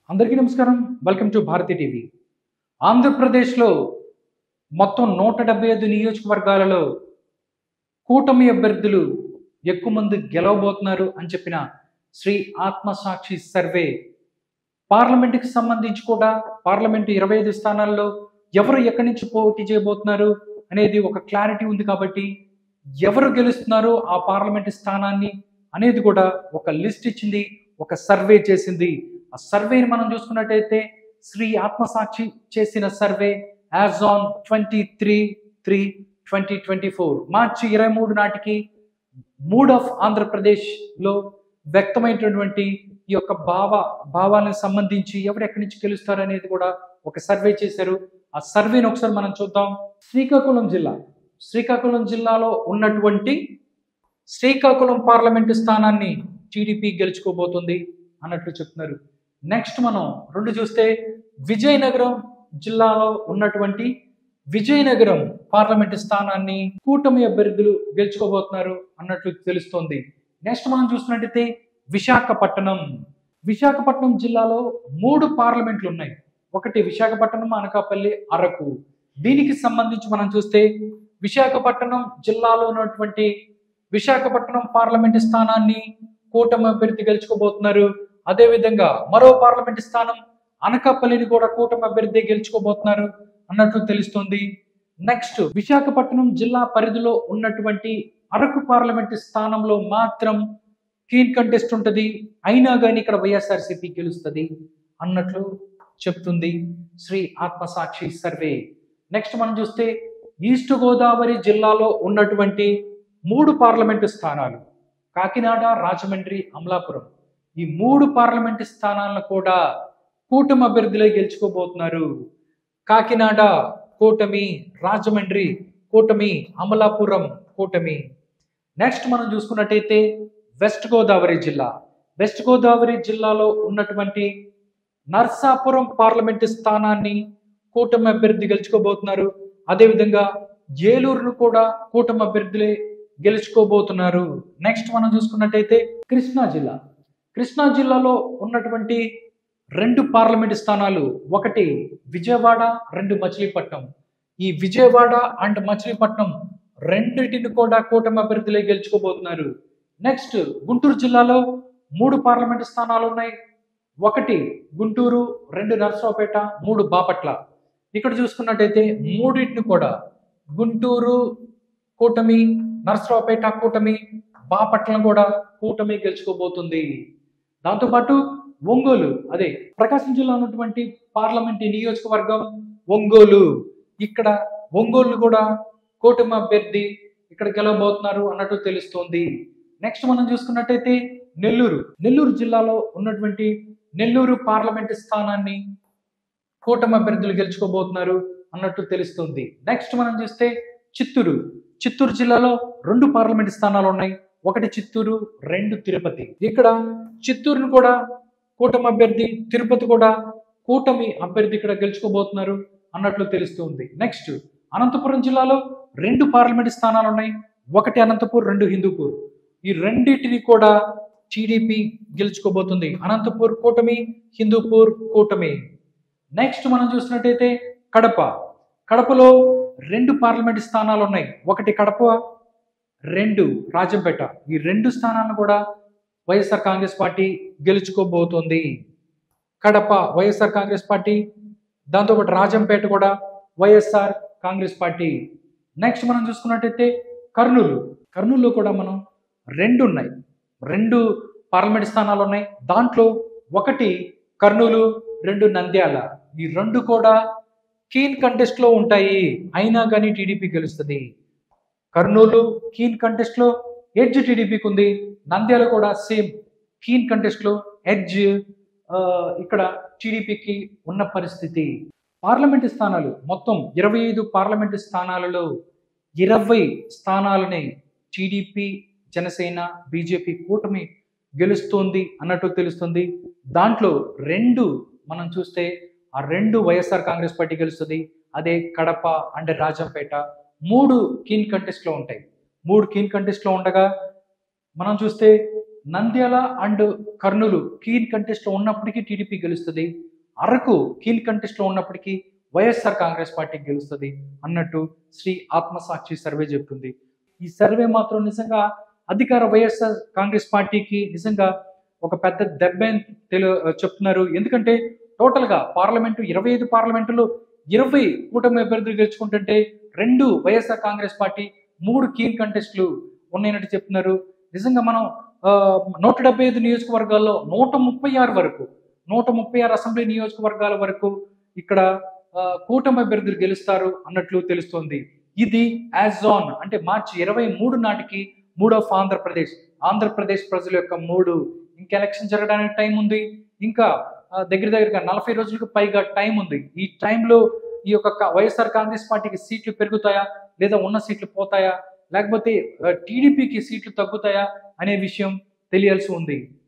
అందరికీ నమస్కారం welcome to Bharati TV ఆంధ్రప్రదేశ్లో మొత్తం నూట డెబ్బై ఐదు నియోజకవర్గాలలో కూటమి అభ్యర్థులు ఎక్కువ మంది గెలవబోతున్నారు అని చెప్పిన శ్రీ ఆత్మసాక్షి సర్వే పార్లమెంటుకి సంబంధించి కూడా పార్లమెంటు ఇరవై ఐదు స్థానాల్లో ఎవరు ఎక్కడి నుంచి పోటీ చేయబోతున్నారు అనేది ఒక క్లారిటీ ఉంది కాబట్టి ఎవరు గెలుస్తున్నారో ఆ పార్లమెంటు స్థానాన్ని అనేది కూడా ఒక లిస్ట్ ఇచ్చింది ఒక సర్వే చేసింది ఆ సర్వేని మనం చూసుకున్నట్టయితే శ్రీ ఆత్మసాక్షి చేసిన survey as on twenty three three twenty twenty four మార్చి ఇరవై మూడు నాటికి మూడ్ ఆఫ్ ఆంధ్రప్రదేశ్లో వ్యక్తమైనటువంటి ఈ యొక్క భావ భావాలకు సంబంధించి ఎవరు ఎక్కడి నుంచి గెలుస్తారు అనేది కూడా ఒక సర్వే చేశారు ఆ సర్వేని ఒకసారి మనం చూద్దాం శ్రీకాకుళం జిల్లా శ్రీకాకుళం జిల్లాలో ఉన్నటువంటి శ్రీకాకుళం పార్లమెంటు స్థానాన్ని టీడీపీ గెలుచుకోబోతుంది అన్నట్లు చెప్తున్నారు నెక్స్ట్ మనం రెండు చూస్తే విజయనగరం జిల్లాలో ఉన్నటువంటి విజయనగరం పార్లమెంటు స్థానాన్ని కూటమి అభ్యర్థులు గెలుచుకోబోతున్నారు అన్నట్లు తెలుస్తోంది నెక్స్ట్ మనం చూసినట్టయితే విశాఖపట్నం విశాఖపట్నం జిల్లాలో మూడు పార్లమెంట్లు ఉన్నాయి ఒకటి విశాఖపట్నం అనకాపల్లి అరకు దీనికి సంబంధించి మనం చూస్తే విశాఖపట్నం జిల్లాలో ఉన్నటువంటి విశాఖపట్నం పార్లమెంటు స్థానాన్ని కూటమి అభ్యర్థి గెలుచుకోబోతున్నారు అదేవిధంగా మరో పార్లమెంటు స్థానం అనకాపల్లిని కూడా కూటమి అభ్యర్థి గెలుచుకోబోతున్నారు అన్నట్లు తెలుస్తుంది నెక్స్ట్ విశాఖపట్నం జిల్లా పరిధిలో ఉన్నటువంటి అరకు పార్లమెంటు స్థానంలో మాత్రం కీన్ కంటెస్ట్ ఉంటుంది అయినా కానీ ఇక్కడ వైఎస్ఆర్సీపీ గెలుస్తుంది అన్నట్లు చెప్తుంది శ్రీ ఆత్మసాక్షి సర్వే నెక్స్ట్ మనం చూస్తే ఈస్ట్ గోదావరి జిల్లాలో ఉన్నటువంటి మూడు పార్లమెంటు స్థానాలు కాకినాడ రాజమండ్రి అమలాపురం ఈ మూడు పార్లమెంటు స్థానాలను కూడా కూటమి అభ్యర్థులే గెలుచుకోబోతున్నారు కాకినాడ కూటమి రాజమండ్రి కూటమి అమలాపురం కూటమి నెక్స్ట్ మనం చూసుకున్నట్టయితే వెస్ట్ గోదావరి జిల్లా వెస్ట్ గోదావరి జిల్లాలో ఉన్నటువంటి నర్సాపురం పార్లమెంటు స్థానాన్ని కూటమి అభ్యర్థి గెలుచుకోబోతున్నారు అదేవిధంగా ఏలూరును కూడా కూటమి అభ్యర్థులే గెలుచుకోబోతున్నారు నెక్స్ట్ మనం చూసుకున్నట్టయితే కృష్ణా జిల్లా కృష్ణా జిల్లాలో ఉన్నటువంటి రెండు పార్లమెంటు స్థానాలు ఒకటి విజయవాడ రెండు మచిలీపట్నం ఈ విజయవాడ అండ్ మచిలీపట్నం రెండింటిని కూడా కూటమి అభ్యర్థులే గెలుచుకోబోతున్నారు నెక్స్ట్ గుంటూరు జిల్లాలో మూడు పార్లమెంటు స్థానాలు ఉన్నాయి ఒకటి గుంటూరు రెండు నర్సరావుపేట మూడు బాపట్ల ఇక్కడ చూసుకున్నట్టయితే మూడింటిని కూడా గుంటూరు కూటమి నర్సరావుపేట కూటమి బాపట్లను కూడా కూటమి గెలుచుకోబోతుంది దాంతోపాటు ఒంగోలు అదే ప్రకాశం జిల్లా ఉన్నటువంటి పార్లమెంట్ నియోజకవర్గం ఒంగోలు ఇక్కడ ఒంగోలు కూడా కూటమి అభ్యర్థి ఇక్కడ గెలవబోతున్నారు అన్నట్టు తెలుస్తోంది నెక్స్ట్ మనం చూసుకున్నట్టయితే నెల్లూరు నెల్లూరు జిల్లాలో ఉన్నటువంటి నెల్లూరు పార్లమెంటు స్థానాన్ని కూటమి అభ్యర్థులు గెలుచుకోబోతున్నారు అన్నట్టు తెలుస్తుంది నెక్స్ట్ మనం చూస్తే చిత్తూరు చిత్తూరు జిల్లాలో రెండు పార్లమెంట్ స్థానాలు ఉన్నాయి ఒకటి చిత్తూరు రెండు తిరుపతి ఇక్కడ చిత్తూరును కూడా కూటమి అభ్యర్థి తిరుపతి కూడా కూటమి అభ్యర్థి ఇక్కడ గెలుచుకోబోతున్నారు అన్నట్లు తెలుస్తుంది నెక్స్ట్ అనంతపురం జిల్లాలో రెండు పార్లమెంట్ స్థానాలు ఉన్నాయి ఒకటి అనంతపూర్ రెండు హిందూపూర్ ఈ రెండింటిని కూడా టీడీపీ గెలుచుకోబోతుంది అనంతపూర్ కూటమి హిందూపూర్ కూటమి నెక్స్ట్ మనం చూసినట్టయితే కడప కడపలో రెండు పార్లమెంట్ స్థానాలు ఉన్నాయి ఒకటి కడప రెండు రాజంపేట ఈ రెండు స్థానాలను కూడా వైఎస్ఆర్ కాంగ్రెస్ పార్టీ గెలుచుకోబోతోంది కడప వైఎస్ఆర్ కాంగ్రెస్ పార్టీ దాంతోపాటు రాజంపేట కూడా వైఎస్ఆర్ కాంగ్రెస్ పార్టీ నెక్స్ట్ మనం చూసుకున్నట్టయితే కర్నూలు కర్నూలులో కూడా మనం రెండు ఉన్నాయి రెండు పార్లమెంట్ స్థానాలు ఉన్నాయి దాంట్లో ఒకటి కర్నూలు రెండు నంద్యాల ఈ రెండు కూడా కీన్ కంటెస్ట్ లో ఉంటాయి అయినా కానీ టీడీపీ గెలుస్తుంది కర్నూలు కీన్ కంటెస్ట్ లో ఎడ్జ్ టీడీపీకి ఉంది నంద్యాల కూడా సేమ్ కీన్ కంటెస్ట్ లో ఎడ్జ్ ఇక్కడ టీడీపీకి ఉన్న పరిస్థితి పార్లమెంటు స్థానాలు మొత్తం ఇరవై ఐదు పార్లమెంటు స్థానాలలో ఇరవై స్థానాలని టీడీపీ జనసేన బీజేపీ కూటమి గెలుస్తోంది అన్నట్టు తెలుస్తుంది దాంట్లో రెండు మనం చూస్తే ఆ రెండు వైఎస్ఆర్ కాంగ్రెస్ పార్టీ గెలుస్తుంది అదే కడప అండ్ రాజంపేట మూడు కీన్ కంటెస్ట్లో ఉంటాయి మూడు కీన్ కంటెస్ట్లో ఉండగా మనం చూస్తే నంద్యాల అండ్ కర్నూలు కీన్ కంటెస్ట్లో ఉన్నప్పటికీ టీడీపీ గెలుస్తుంది అరకు కీన్ కంటెస్ట్లో ఉన్నప్పటికీ వైఎస్ఆర్ కాంగ్రెస్ పార్టీ గెలుస్తుంది అన్నట్టు శ్రీ ఆత్మసాక్షి సర్వే చెప్తుంది ఈ సర్వే మాత్రం నిజంగా అధికార వైఎస్ఆర్ కాంగ్రెస్ పార్టీకి నిజంగా ఒక పెద్ద దెబ్బ అని తెలు చెప్తున్నారు ఎందుకంటే టోటల్గా పార్లమెంటు ఇరవై ఐదు పార్లమెంటులో ఇరవై కూటమి అభ్యర్థులు గెలుచుకుంటుంటే రెండు వైఎస్ఆర్ కాంగ్రెస్ పార్టీ మూడు కీన్ కంటెస్ట్లు ఉన్నాయన్నట్టు చెప్తున్నారు నిజంగా మనం ఆ, నూట డెబ్బై ఐదు నియోజకవర్గాల్లో నూట ముప్పై ఆరు వరకు నూట ముప్పై ఆరు అసెంబ్లీ నియోజకవర్గాల వరకు ఇక్కడ ఆ, కూటమి అభ్యర్థులు గెలుస్తారు అన్నట్లు తెలుస్తోంది ఇది యాజ్ ఆన్ అంటే మార్చి ఇరవై మూడు నాటికి మూడ్ ఆఫ్ ఆంధ్రప్రదేశ్ ఆంధ్రప్రదేశ్ ప్రజల యొక్క మూడు ఇంకా ఎలక్షన్ జరగడానికి టైం ఉంది ఇంకా ఆ, దగ్గర దగ్గరగా నలభై రోజులకు పైగా టైం ఉంది ఈ టైంలో ఈ యొక్క కా- వైఎస్ఆర్ కాంగ్రెస్ పార్టీకి సీట్లు పెరుగుతాయా లేదా ఉన్న సీట్లు పోతాయా లేకపోతే టీడీపీకి సీట్లు తగ్గుతాయా అనే విషయం తెలియాల్సి ఉంది